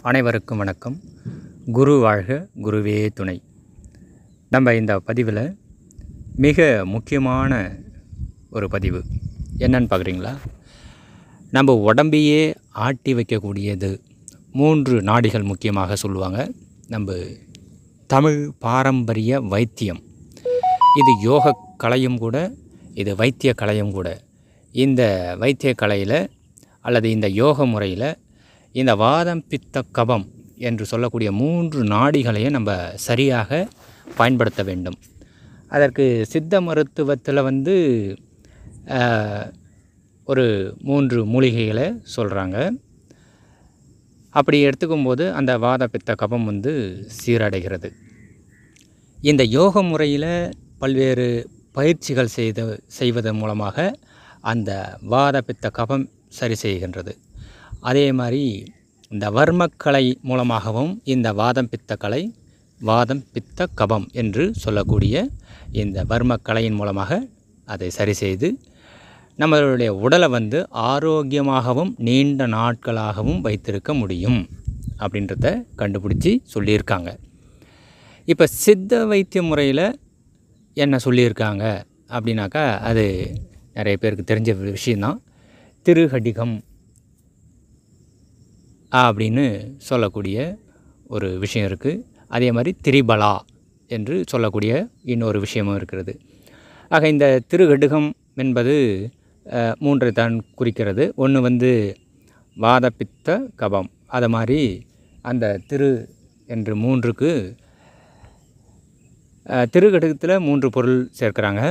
அனைவருக்கும் வணக்கம் குரு வாழ்க குருவே துணை நம்ம இந்த பதிவில் மிக முக்கியமான ஒரு பதிவு என்னன்னு பார்க்குறீங்களா நம்ம உடம்பையே ஆட்டி வைக்கக்கூடியது மூன்று நாடிகள் முக்கியமாக சொல்லுவாங்க நம்ம தமிழ் பாரம்பரிய வைத்தியம் இது யோக கலையும் கூட இது வைத்திய கலையும் கூட இந்த வைத்திய கலையில் அல்லது இந்த யோக முறையில் இந்த வாதம் பித்த கபம் என்று சொல்லக்கூடிய மூன்று நாடிகளையும் நம்ம சரியாக பயன்படுத்த வேண்டும் அதற்கு சித்த மருத்துவத்தில் வந்து ஆஹ், ஒரு மூன்று மூலிகைகளை சொல்கிறாங்க அப்படி எடுத்துக்கும்போது அந்த வாத பித்த கபம் வந்து சீரடைகிறது இந்த யோக முறையில் பல்வேறு பயிற்சிகள் செய்த செய்வதன் மூலமாக அந்த வாத பித்த கபம் சரி செய்கின்றது அதே மாதிரி இந்த வர்மக்கலை மூலமாகவும் இந்த வாதம் பித்த கலை வாதம் பித்த கபம் என்று சொல்லக்கூடிய இந்த வர்மக்கலையின் மூலமாக அதை சரி செய்து நம்மளுடைய உடலை வந்து ஆரோக்கியமாகவும் நீண்ட நாட்களாகவும் வைத்திருக்க முடியும் அப்படின்றத கண்டுபிடிச்சி சொல்லியிருக்காங்க இப்போ சித்த வைத்திய முறையில் என்ன சொல்லியிருக்காங்க அப்படின்னாக்கா அது நிறைய பேருக்கு தெரிஞ்ச விஷயந்தான் திருஹடிகம் அப்படின்னு சொல்லக்கூடிய ஒரு விஷயம் இருக்குது அதே மாதிரி திரிபலா என்று சொல்லக்கூடிய இன்னொரு விஷயமும் இருக்கிறது ஆக இந்த திருகடுகம் என்பது அஹ், மூன்றை தான் குறிக்கிறது ஒன்று வந்து வாதப்பித்த கபம் அது மாதிரி அந்த திரு என்று மூன்றுக்கு அஹ், திருகடுகத்தில் மூன்று பொருள் சேர்க்குறாங்க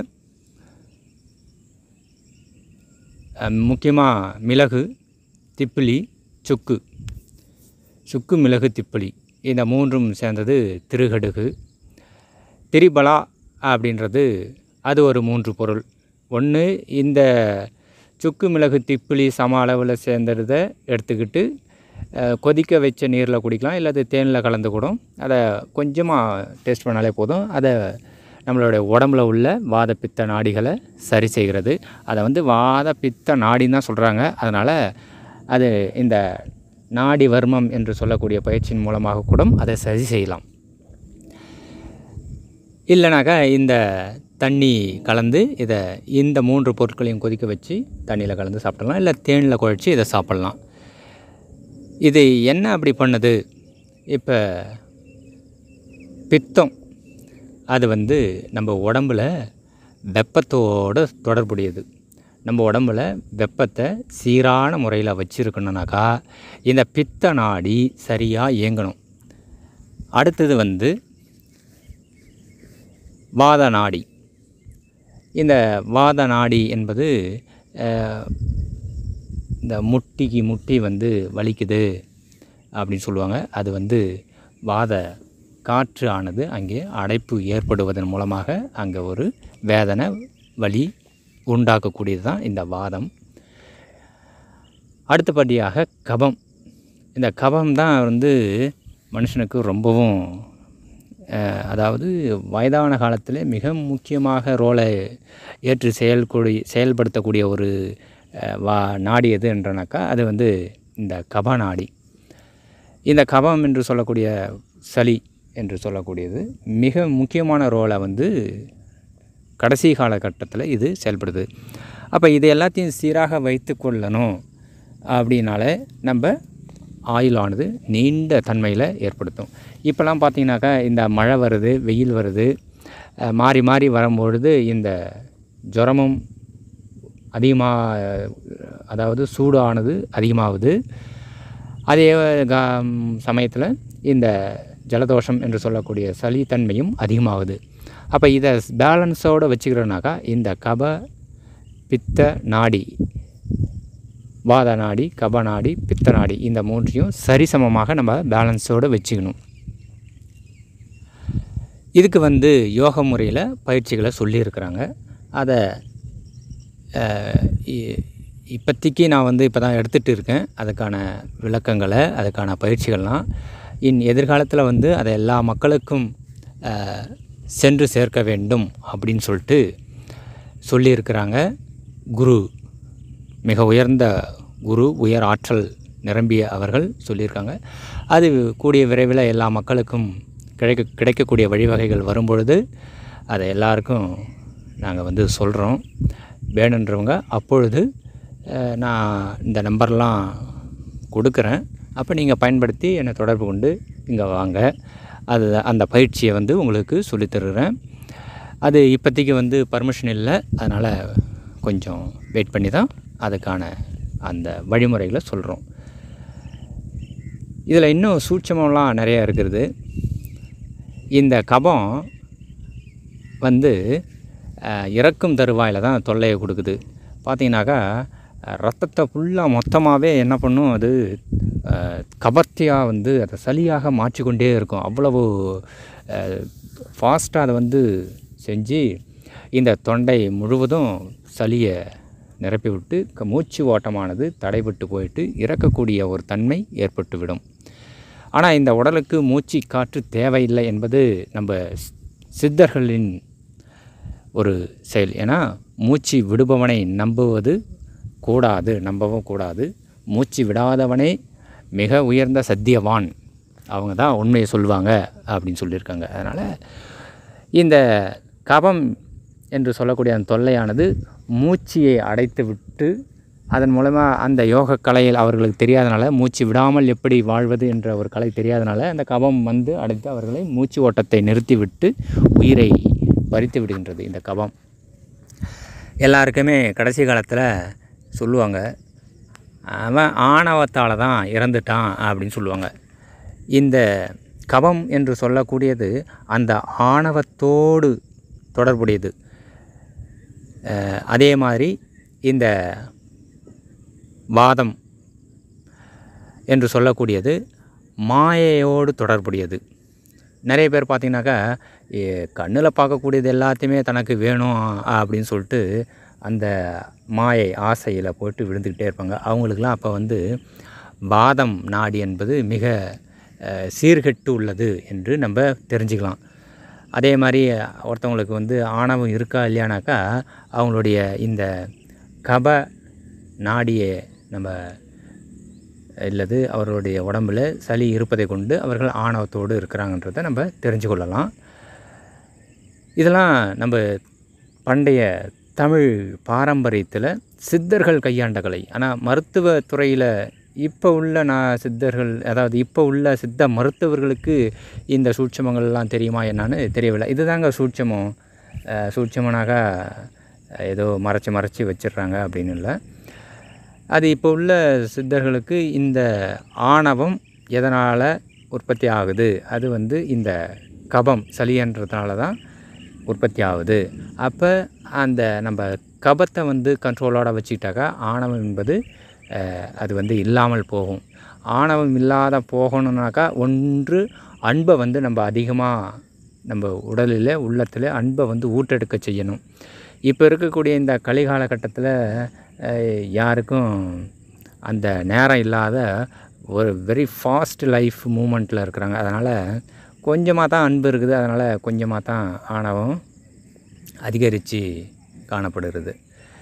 முக்கியமாக மிளகு திப்பிலி சுக்கு சுக்கு மிளகு திப்பிலி இந்த மூன்றும் சேர்ந்தது திருகடுகு திரிபலா அப்படின்றது அது ஒரு மூன்று பொருள் ஒன்று இந்த சுக்கு மிளகு திப்பிலி சம அளவில் சேர்ந்ததை எடுத்துக்கிட்டு அஹ், கொதிக்க வச்ச நீரில் குடிக்கலாம் இல்லை அது தேனில் கலந்து கூட அதை கொஞ்சமாக டேஸ்ட் பண்ணாலே போதும் அதை நம்மளுடைய உடம்புல உள்ள வாத பித்த நாடிகளை சரி செய்கிறது அதை வந்து வாத பித்த நாடின்னு தான் சொல்கிறாங்க அதனால் அது இந்த நாடி வர்மம் என்று சொல்லக்கூடிய பயிற்சியின் மூலமாக கூட அதை சரி செய்யலாம் இல்லைனாக்கா இந்த தண்ணி கலந்து இதை இந்த மூன்று பொருட்களையும் கொதிக்க வச்சு தண்ணியில் கலந்து சாப்பிடலாம் இல்லை தேனில் குழச்சி இதை சாப்பிட்லாம் இது என்ன அப்படி பண்ணுது இப்போ பித்தம் அது வந்து நம்ம உடம்புல வெப்பத்தோடு தொடர்புடையது நம்ம உடம்புல வெப்பத்தை சீரான முறையில் வச்சுருக்கணுனாக்கா இந்த பித்த நாடி சரியாக இயங்கணும் அடுத்தது வந்து வாத நாடி இந்த வாத நாடி என்பது அஹ், இந்த முட்டிக்கு முட்டி வந்து வலிக்குது அப்படின்னு சொல்லுவாங்க அது வந்து வாத காற்று ஆனது அங்கே அடைப்பு ஏற்படுவதன் மூலமாக அங்கே ஒரு வேதனை வலி உண்டாக்கக்கூடியது தான் இந்த வாதம் அடுத்தபடியாக கபம் இந்த கபம் தான் வந்து மனுஷனுக்கு ரொம்பவும் அஹ், அதாவது வயதான காலத்தில் மிக முக்கியமாக ரோலை ஏற்று செயல்கூடி செயல்படுத்தக்கூடிய ஒரு அஹ், வா நாடி எது என்றனாக்கா அது வந்து இந்த கப நாடி இந்த கபம் என்று சொல்லக்கூடிய சளி என்று சொல்லக்கூடியது மிக முக்கியமான ரோலை வந்து கடைசி காலகட்டத்தில் இது செயல்படுது அப்போ இது எல்லாத்தையும் சீராக வைத்து கொள்ளணும் அப்படின்னாலே நம்ம ஆயுளானது நீண்ட தன்மையில் ஏற்படுத்தும் இப்போல்லாம் பார்த்தீங்கன்னாக்கா இந்த மழை வருது வெயில் வருது அஹ், மாறி மாறி வரும்பொழுது இந்த ஜுரமும் அதிகமாக அதாவது சூடானது அதிகமாகுது அதே சமயத்தில் இந்த ஜலதோஷம் என்று சொல்லக்கூடிய சளி தன்மையும் அதிகமாகுது அப்போ இதை பேலன்ஸோடு வச்சுக்கிறோன்னாக்கா இந்த கப பித்த நாடி வாத நாடி கப நாடி பித்த நாடி இந்த மூன்றையும் சரிசமமாக நம்ம பேலன்ஸோடு வச்சுக்கணும் இதுக்கு வந்து யோக முறையில் பயிற்சிகளை சொல்லியிருக்கிறாங்க அதை அஹ், இ- இப்போதைக்கு நான் வந்து இப்போ தான் எடுத்துகிட்டு இருக்கேன் அதுக்கான விளக்கங்களை அதுக்கான பயிற்சிகள்லாம் இன் எதிர்காலத்தில் வந்து அதை எல்லா மக்களுக்கும் அஹ், சென்று சேர்க்க வேண்டும் அப்படின்னு சொல்லிட்டு சொல்லியிருக்கிறாங்க குரு மிக உயர்ந்த குரு உயர் ஆற்றல் நிரம்பிய அவர்கள் சொல்லியிருக்காங்க அது கூடிய விரைவில் எல்லா மக்களுக்கும் கிடைக்க கிடைக்கக்கூடிய வழிவகைகள் வரும்பொழுது அதை எல்லாருக்கும் நாங்கள் வந்து சொல்கிறோம் வேணுன்றவங்க அப்பொழுது அஹ், நான் இந்த நம்பர்லாம் கொடுக்குறேன் அப்போ நீங்கள் பயன்படுத்தி என்னை தொடர்பு கொண்டு இங்கே வாங்க அது அந்த பயிற்சியை வந்து உங்களுக்கு சொல்லித் தருகிறேன் அது இப்போதைக்கு வந்து பர்மிஷன் இல்லை அதனால் கொஞ்சம் வெயிட் பண்ணி தான் அதுக்கான அந்த வழிமுறைகளை சொல்கிறோம் இதில் இன்னும் சூட்சமெல்லாம் நிறையா இருக்கிறது இந்த கபம் வந்து அஹ், இறக்கும் தருவாயில் தான் தொல்லையை கொடுக்குது பார்த்தீங்கன்னாக்கா அஹ், ரத்தத்தை ஃபுல்லாக மொத்தமாகவே என்ன பண்ணும் அது கபர்த்தியாக வந்து அதை சளியாக மாற்றிக்கொண்டே இருக்கும் அவ்வளவு ஃபாஸ்ட்டாக அதை வந்து செஞ்சு இந்த தொண்டை முழுவதும் சளியை நிரப்பி விட்டு க- மூச்சு ஓட்டமானது தடைபட்டு போயிட்டு இறக்கக்கூடிய ஒரு தன்மை ஏற்பட்டுவிடும் ஆனால் இந்த உடலுக்கு மூச்சு காற்று தேவையில்லை என்பது நம்ம சி- சித்தர்களின் ஒரு செயல் ஏன்னா மூச்சு விடுபவனை நம்புவது கூடாது நம்பவும் கூடாது மூச்சு விடாதவனே மிக உயர்ந்த சத்தியவான் அவங்க தான் உண்மையை சொல்லுவாங்க அப்படின்னு சொல்லியிருக்காங்க அதனால் இந்த கபம் என்று சொல்லக்கூடிய அந்த தொல்லையானது மூச்சியை அடைத்து விட்டு அதன் மூலமாக அந்த யோக கலையில் அவர்களுக்கு தெரியாதனால மூச்சு விடாமல் எப்படி வாழ்வது என்ற ஒரு கலை தெரியாதனால அந்த கபம் வந்து அடைத்து அவர்களை மூச்சு ஓட்டத்தை நிறுத்திவிட்டு உயிரை பறித்து விடுகின்றது இந்த கபம் எல்லாருக்குமே கடைசி காலத்தில் சொல்லுவாங்க அவன் ஆணவத்தால் தான் இறந்துட்டான் அப்படின்னு சொல்லுவாங்க இந்த கபம் என்று சொல்லக்கூடியது அந்த ஆணவத்தோடு தொடர்புடையது அஹ், அதே மாதிரி இந்த வாதம் என்று சொல்லக்கூடியது மாயையோடு தொடர்புடையது நிறைய பேர் பார்த்தீங்கன்னாக்கா கண்ணில் பார்க்கக்கூடியது எல்லாத்தையுமே தனக்கு வேணும் அப்படின்னு சொல்லிட்டு அந்த மாயை ஆசையில் போட்டு விழுந்துக்கிட்டே இருப்பாங்க அவங்களுக்கெல்லாம் அப்போ வந்து வாதம் நாடி என்பது மிக அஹ், சீர்கெட்டு உள்ளது என்று நம்ம தெரிஞ்சுக்கலாம் அதே மாதிரி ஒருத்தவங்களுக்கு வந்து ஆணவம் இருக்கா இல்லையானாக்கா அவங்களுடைய இந்த கப நாடியை நம்ம இல்லது அவர்களுடைய உடம்புல சளி இருப்பதை கொண்டு அவர்கள் ஆணவத்தோடு இருக்கிறாங்கன்றதை நம்ம தெரிஞ்சு கொள்ளலாம் இதெல்லாம் நம்ம பண்டைய தமிழ் பாரம்பரியத்தில் சித்தர்கள் கையாண்ட கலை ஆனால் மருத்துவ துறையில் இப்போ உள்ள நான் சித்தர்கள் அதாவது இப்போ உள்ள சித்த மருத்துவர்களுக்கு இந்த சூட்சமங்கள்லாம் தெரியுமா என்னன்னு தெரியவில்லை இதுதாங்க சூட்சமம் அஹ் சூட்சமனாக ஏதோ மறைச்சி மறைச்சி வச்சிடுறாங்க அப்படின்னு இல்லை அது இப்போ உள்ள சித்தர்களுக்கு இந்த ஆணவம் எதனால் உற்பத்தி ஆகுது அது வந்து இந்த கபம் சளின்றதுனால தான் உற்பத்தி ஆகுது அப்போ அந்த நம்ம கபத்தை வந்து கண்ட்ரோலோட வச்சுக்கிட்டாக்கா ஆணவம் என்பது அஹ், அது வந்து இல்லாமல் போகும் ஆணவம் இல்லாத போகணுன்னாக்கா ஒன்று அன்பை வந்து நம்ம அதிகமாக நம்ம உடலில் உள்ளத்தில் அன்பை வந்து ஊட்டெடுக்க செய்யணும் இப்போ இருக்கக்கூடிய இந்த கலிகால கட்டத்தில் யாருக்கும் அந்த நேரம் இல்லாத ஒரு வெரி ஃபாஸ்ட் லைஃப் மூமெண்ட்டில் இருக்கிறாங்க அதனால் கொஞ்சமாக தான் அன்பு இருக்குது அதனால் கொஞ்சமாக தான் ஆணவம் அதிகரித்து காணப்படுகிறது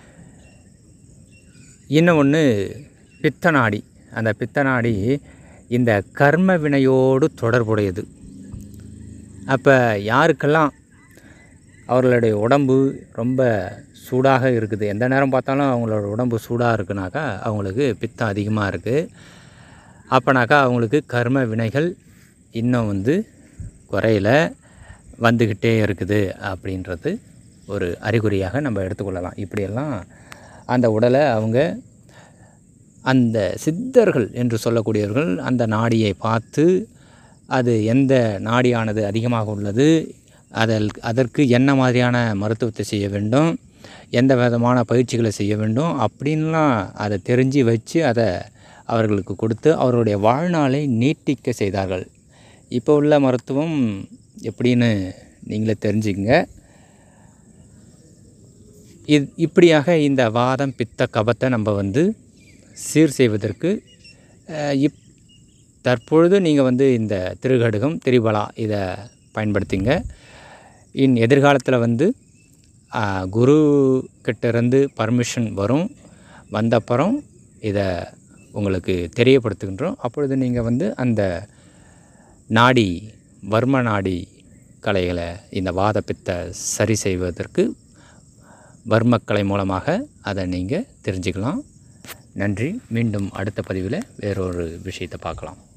இன்னும் ஒன்று பித்தநாடி அந்த பித்தநாடி இந்த கர்ம வினையோடு தொடர்புடையது அப்போ யாருக்கெல்லாம் அவர்களுடைய உடம்பு ரொம்ப சூடாக இருக்குது எந்த நேரம் பார்த்தாலும் அவங்களோட உடம்பு சூடாக இருக்குனாக்கா அவங்களுக்கு பித்தம் அதிகமாக இருக்குது அப்போனாக்கா அவங்களுக்கு கர்ம வினைகள் இன்னும் வந்து குறையில வந்துக்கிட்டே இருக்குது அப்படின்றது ஒரு அறிகுறியாக நம்ம எடுத்துக்கொள்ளலாம் இப்படியெல்லாம் அந்த உடலை அவங்க அந்த சித்தர்கள் என்று சொல்லக்கூடியவர்கள் அந்த நாடியை பார்த்து அது எந்த நாடியானது அதிகமாக உள்ளது அதில் அதற்கு என்ன மாதிரியான மருத்துவத்தை செய்ய வேண்டும் எந்த விதமான பயிற்சிகளை செய்ய வேண்டும் அப்படின்லாம் அதை தெரிஞ்சு வச்சு அதை அவர்களுக்கு கொடுத்து அவருடைய வாழ்நாளை நீட்டிக்க செய்தார்கள் இப்போ உள்ள மருத்துவம் எப்படின்னு நீங்களே தெரிஞ்சுக்கங்க இது இப்படியாக இந்த வாதம் பித்த கபத்தை நம்ம வந்து சீர் செய்வதற்கு அஹ், இப் தற்பொழுது நீங்கள் வந்து இந்த திருகடுகம் திரிபலா இதை பயன்படுத்திங்க இன் எதிர்காலத்தில் வந்து அஹ், குரு கிட்ட இருந்து பர்மிஷன் வரும் வந்தப்புறம் இதை உங்களுக்கு தெரியப்படுத்துகின்றோம் அப்பொழுது நீங்கள் வந்து அந்த நாடி வர்ம நாடி கலைகளை இந்த வாத பித்த சரி செய்வதற்கு வர்மக்கலை மூலமாக அதை நீங்கள் தெரிஞ்சுக்கலாம் நன்றி மீண்டும் அடுத்த பதிவில் வேறொரு விஷயத்தை பார்க்கலாம்